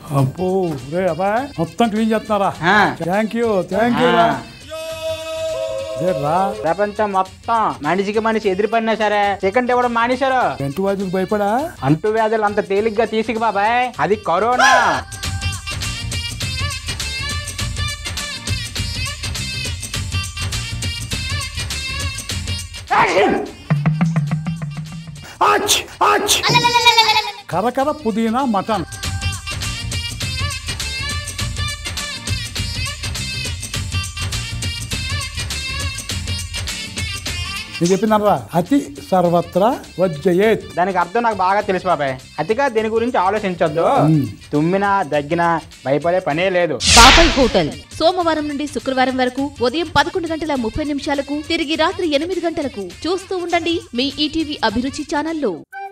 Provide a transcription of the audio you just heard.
అబ్బో రే అబ్బాయి మొత్తం క్లీన్ చేస్తున్నారా ఆ. థ్యాంక్ యూ థ్యాంక్ యూ రా రే రా ప్రపంచం మొత్తం మనిషికి మనిషి ఎదిరిపడినా సరే సెకండ్ ఇవ్వడం మానేశారు వెంట వాజుకు భయపడా అంటు వ్యాధులు అంత తేలిగ్గా తీసుకు బాబాయ్ అది కరోనా ఆచ్ ఆచ్ కరకర పుదీనా మటన్ నేను చెప్పినారా అతి సర్వత్రా వజ్జయేత్ దానికి అర్థం నాకు బాగా తెలుసు బాబాయ్ అతిగా దీని గురించి ఆలోచించొద్దు తుమ్మినా దగ్గినా భయపడే పనే లేదు బాబాయ్ హోటల్ సోమవారం నుండి శుక్రవారం వరకు ఉదయం పదకొండు గంటల ముప్పై నిమిషాలకు తిరిగి రాత్రి ఎనిమిది గంటలకు చూస్తూ ఉండండి మీ ఈటీవీ అభిరుచి ఛానల్లో